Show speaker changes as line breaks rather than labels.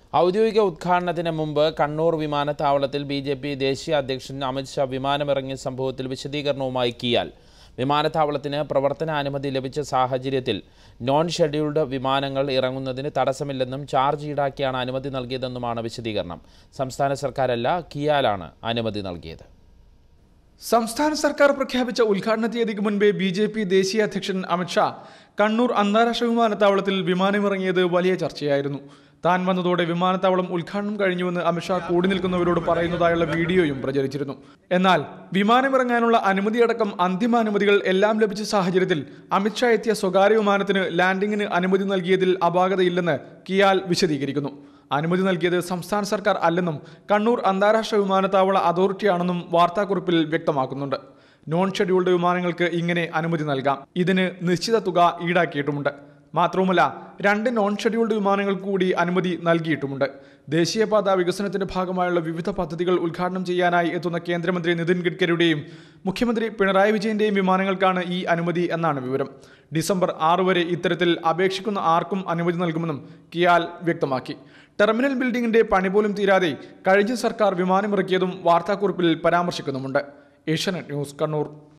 ഔദ്യോഗിക ഉദ്ഘാടനത്തിന് മുമ്പ് കണ്ണൂർ വിമാനത്താവളത്തിൽ ബി ജെ പി ദേശീയ അധ്യക്ഷൻ അമിത്ഷാ വിമാനമിറങ്ങിയ സംഭവത്തിൽ വിശദീകരണവുമായി കിയാൽ വിമാനത്താവളത്തിന് പ്രവർത്തനാനുമതി ലഭിച്ച സാഹചര്യത്തിൽ നോൺ ഷെഡ്യൂൾഡ് വിമാനങ്ങൾ ഇറങ്ങുന്നതിന് തടസ്സമില്ലെന്നും ചാർജ് ഈടാക്കിയാണ് അനുമതി നൽകിയതെന്നുമാണ് വിശദീകരണം സംസ്ഥാന സർക്കാരല്ല കിയാലാണ് അനുമതി നൽകിയത്
സംസ്ഥാന സർക്കാർ പ്രഖ്യാപിച്ച ഉദ്ഘാടന തീയതിക്ക് മുൻപേ ബി ജെ പി ദേശീയ അധ്യക്ഷൻ അമിത്ഷാ കണ്ണൂർ അന്താരാഷ്ട്ര വിമാനത്താവളത്തിൽ വിമാനമിറങ്ങിയത് വലിയ ചർച്ചയായിരുന്നു താൻ വന്നതോടെ വിമാനത്താവളം ഉദ്ഘാടനം കഴിഞ്ഞുവെന്ന് അമിത്ഷാ കൂടി നിൽക്കുന്നവരോട് പറയുന്നതായുള്ള വീഡിയോയും പ്രചരിച്ചിരുന്നു എന്നാൽ വിമാനമിറങ്ങാനുള്ള അനുമതിയടക്കം അന്തിമാനുമതികൾ എല്ലാം ലഭിച്ച സാഹചര്യത്തിൽ അമിത്ഷാ എത്തിയ സ്വകാര്യ വിമാനത്തിന് ലാൻഡിംഗിന് അനുമതി നൽകിയതിൽ അപാകതയില്ലെന്ന് കിയാൽ വിശദീകരിക്കുന്നു അനുമതി നൽകിയത് സംസ്ഥാന സർക്കാർ അല്ലെന്നും കണ്ണൂർ അന്താരാഷ്ട്ര വിമാനത്താവള അതോറിറ്റിയാണെന്നും വാർത്താക്കുറിപ്പിൽ വ്യക്തമാക്കുന്നുണ്ട് നോൺ ഷെഡ്യൂൾഡ് വിമാനങ്ങൾക്ക് ഇങ്ങനെ അനുമതി നൽകാം ഇതിന് നിശ്ചിത തുക ഈടാക്കിയിട്ടുമുണ്ട് മാത്രവുമല്ല രണ്ട് നോൺ ഷെഡ്യൂൾഡ് വിമാനങ്ങൾക്ക് കൂടി അനുമതി നൽകിയിട്ടുമുണ്ട് ദേശീയപാത വികസനത്തിന്റെ ഭാഗമായുള്ള വിവിധ പദ്ധതികൾ ഉദ്ഘാടനം ചെയ്യാനായി എത്തുന്ന കേന്ദ്രമന്ത്രി നിതിൻ ഗഡ്കരിയുടെയും മുഖ്യമന്ത്രി പിണറായി വിജയന്റെയും വിമാനങ്ങൾക്കാണ് ഈ അനുമതി എന്നാണ് വിവരം ഡിസംബർ ആറ് വരെ ഇത്തരത്തിൽ അപേക്ഷിക്കുന്ന ആർക്കും അനുമതി നൽകുമെന്നും കിയാൽ വ്യക്തമാക്കി ടെർമിനൽ ബിൽഡിംഗിന്റെ പണി പോലും തീരാതെ കഴിഞ്ഞ സർക്കാർ വിമാനമിറക്കിയതും വാർത്താക്കുറിപ്പിൽ പരാമർശിക്കുന്നുമുണ്ട് ഏഷ്യാനെറ്റ് ന്യൂസ് കണ്ണൂർ